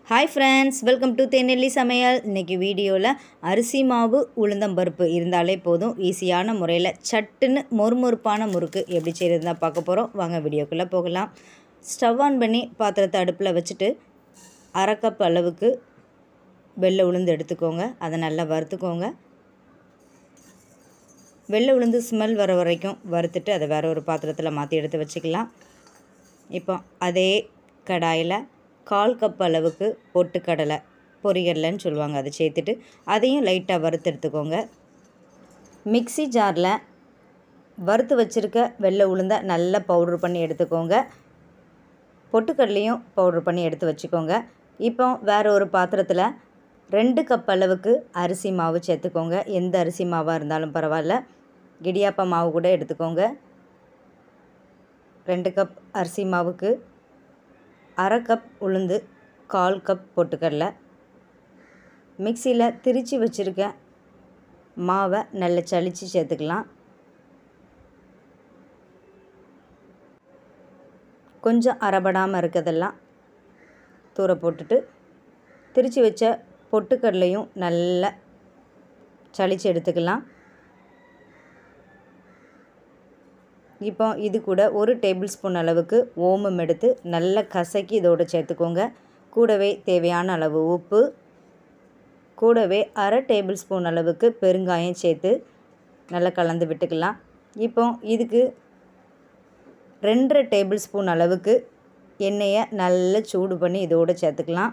hi friends welcome to Thenelli Samayal இன்றைக்கி வீடியோவில் அரிசி மாவு உளுந்தம்பருப்பு இருந்தாலே போதும் ஈஸியான முறையில் சட்டுன்னு மொறுமொறுப்பான முறுக்கு எப்படி செய்கிறது தான் பார்க்க போகிறோம் வாங்க வீடியோக்குள்ளே போகலாம் ஸ்டவ் ஆன் பண்ணி பாத்திரத்தை அடுப்பில் வச்சுட்டு அரை கப் அளவுக்கு வெள்ளை உளுந்து எடுத்துக்கோங்க அதை நல்லா வறுத்துக்கோங்க வெள்ளை உளுந்து ஸ்மெல் வர வரைக்கும் வறுத்துட்டு அதை வேற ஒரு பாத்திரத்தில் மாற்றி எடுத்து வச்சுக்கலாம் இப்போ அதே கடாயில் கால் கப் அளவுக்கு பொட்டுக்கடலை பொரிகடலைன்னு சொல்லுவாங்க அதை சேர்த்துட்டு அதையும் லைட்டாக வறுத்து எடுத்துக்கோங்க மிக்ஸி ஜாரில் வறுத்து வச்சுருக்க வெள்ளை உளுந்தை நல்லா பவுட்ரு பண்ணி எடுத்துக்கோங்க பொட்டுக்கடலையும் பவுட்ரு பண்ணி எடுத்து வச்சுக்கோங்க இப்போ வேறு ஒரு பாத்திரத்தில் ரெண்டு கப் அளவுக்கு அரிசி மாவு சேர்த்துக்கோங்க எந்த அரிசி மாவாக இருந்தாலும் பரவாயில்ல இடியாப்ப மாவு கூட எடுத்துக்கோங்க ரெண்டு கப் அரிசி மாவுக்கு அரை கப் உளுந்து கால் கப் பொட்டுக்கடலை மிக்சியில் திரித்து வச்சுருக்க மாவை நல்லா சளிச்சு சேர்த்துக்கலாம் கொஞ்சம் அரைபடாமல் இருக்கிறதெல்லாம் தூர போட்டுட்டு திரித்து வச்ச பொட்டுக்கடலையும் நல்லா சளிச்சு எடுத்துக்கலாம் இப்போ இது கூட ஒரு டேபிள் ஸ்பூன் அளவுக்கு ஓமம் எடுத்து நல்லா கசக்கி இதோடு சேர்த்துக்கோங்க கூடவே தேவையான அளவு உப்பு கூடவே அரை டேபிள் ஸ்பூன் அளவுக்கு பெருங்காயம் சேர்த்து நல்லா கலந்து விட்டுக்கலாம் இப்போ இதுக்கு ரெண்டரை டேபிள் ஸ்பூன் அளவுக்கு எண்ணெயை நல்லா சூடு பண்ணி இதோடு சேர்த்துக்கலாம்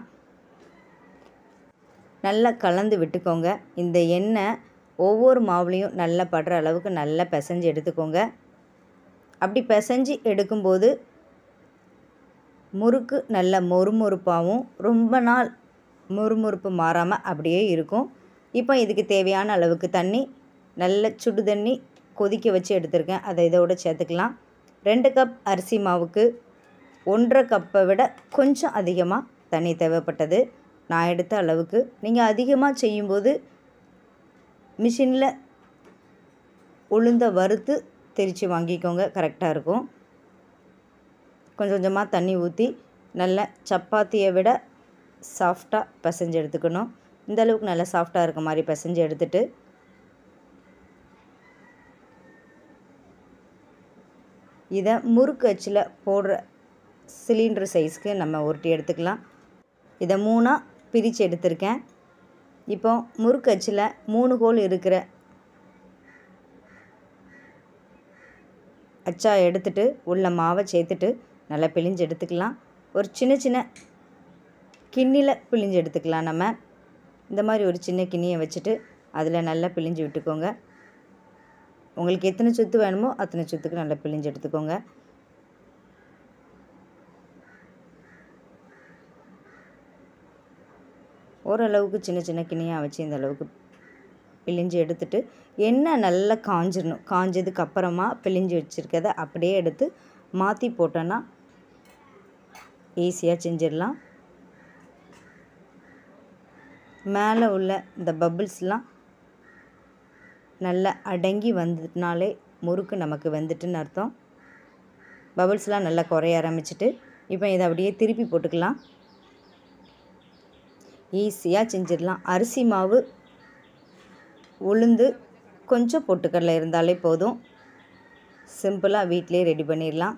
நல்லா கலந்து விட்டுக்கோங்க இந்த எண்ணெய் ஒவ்வொரு மாவுலேயும் நல்லா படுற அளவுக்கு நல்லா பிசைஞ்சு எடுத்துக்கோங்க அப்படி பிசைஞ்சு எடுக்கும்போது முறுக்கு நல்ல மொறுமொறுப்பாகவும் ரொம்ப நாள் மொறுமொறுப்பு மாறாமல் அப்படியே இருக்கும் இப்போ இதுக்கு தேவையான அளவுக்கு தண்ணி நல்ல சுடு தண்ணி கொதிக்க வச்சு எடுத்திருக்கேன் அதை இதோடு சேர்த்துக்கலாம் ரெண்டு கப் அரிசி மாவுக்கு ஒன்றரை கப்பை விட கொஞ்சம் அதிகமாக தண்ணி தேவைப்பட்டது நான் எடுத்த அளவுக்கு நீங்கள் அதிகமாக செய்யும்போது மிஷினில் உளுந்த வறுத்து திரித்து வாங்கிக்கோங்க கரெக்டாக இருக்கும் கொஞ்சம் கொஞ்சமாக தண்ணி ஊற்றி நல்ல சப்பாத்தியை விட சாஃப்டாக பிசைஞ்சு எடுத்துக்கணும் இந்த அளவுக்கு நல்லா சாஃப்டாக இருக்க மாதிரி பிசைஞ்சு எடுத்துட்டு இதை முறுக்கு அச்சில் போடுற சிலிண்டர் சைஸ்க்கு நம்ம உருட்டி எடுத்துக்கலாம் இதை மூணாக பிரித்து எடுத்திருக்கேன் இப்போ முறுக்கு அச்சில் மூணு ஹோல் இருக்கிற அச்சா எடுத்துட்டு உள்ள மாவை சேர்த்துட்டு நல்லா பிழிஞ்சு எடுத்துக்கலாம் ஒரு சின்ன சின்ன கிண்ணியில் பிழிஞ்சு எடுத்துக்கலாம் நம்ம இந்த மாதிரி ஒரு சின்ன கிண்ணியை வச்சுட்டு அதில் நல்லா பிழிஞ்சு விட்டுக்கோங்க உங்களுக்கு எத்தனை சுத்து வேணுமோ அத்தனை சுத்துக்கு நல்லா பிழிஞ்சு எடுத்துக்கோங்க ஓரளவுக்கு சின்ன சின்ன கிண்ணியாக வச்சு இந்த அளவுக்கு பிழிஞ்சு எடுத்துட்டு எண்ணெய் நல்லா காஞ்சிடணும் காஞ்சதுக்கு அப்புறமா பிழிஞ்சு வச்சுருக்கத அப்படியே எடுத்து மாற்றி போட்டோன்னா ஈஸியாக செஞ்சிடலாம் மேலே உள்ள இந்த பபிள்ஸ்லாம் நல்லா அடங்கி வந்துனாலே முறுக்கு நமக்கு வந்துட்டுன்னு அர்த்தம் பபிள்ஸ்லாம் நல்லா குறைய ஆரம்பிச்சிட்டு இப்போ இதை அப்படியே திருப்பி போட்டுக்கலாம் ஈஸியாக செஞ்சிடலாம் அரிசி மாவு உளுந்து கொஞ்சம் பொட்டுக்கடலை இருந்தாலே போதும் சிம்பிளாக வீட்டிலே ரெடி பண்ணிடலாம்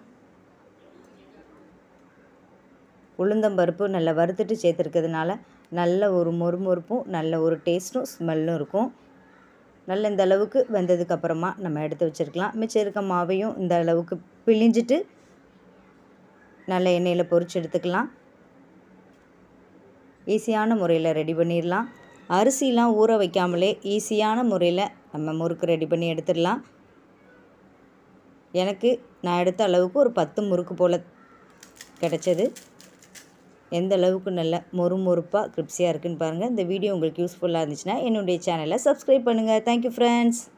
உளுந்தம்பருப்பு நல்லா வறுத்துட்டு சேர்த்துருக்கிறதுனால நல்ல ஒரு மொறுமொறுப்பும் நல்ல ஒரு டேஸ்ட்டும் ஸ்மெல்லும் இருக்கும் நல்ல இந்த அளவுக்கு வெந்ததுக்கு அப்புறமா நம்ம எடுத்து வச்சுருக்கலாம் மிச்சம் இருக்க மாவையும் இந்த அளவுக்கு பிழிஞ்சிட்டு நல்ல எண்ணெயில் பொரிச்சு எடுத்துக்கலாம் ஈஸியான முறையில் ரெடி பண்ணிடலாம் அரிசிலாம் ஊற வைக்காமலே ஈஸியான முறையில் நம்ம முறுக்கு ரெடி பண்ணி எடுத்துடலாம் எனக்கு நான் எடுத்த அளவுக்கு ஒரு பத்து முறுக்கு போல் கிடச்சது எந்த அளவுக்கு நல்ல மொறுமொறுப்பாக கிரிப்ஸியாக இருக்குன்னு பாருங்கள் இந்த வீடியோ உங்களுக்கு யூஸ்ஃபுல்லாக இருந்துச்சுன்னா என்னுடைய சேனலை சப்ஸ்கிரைப் பண்ணுங்கள் தேங்க்யூ ஃப்ரெண்ட்ஸ்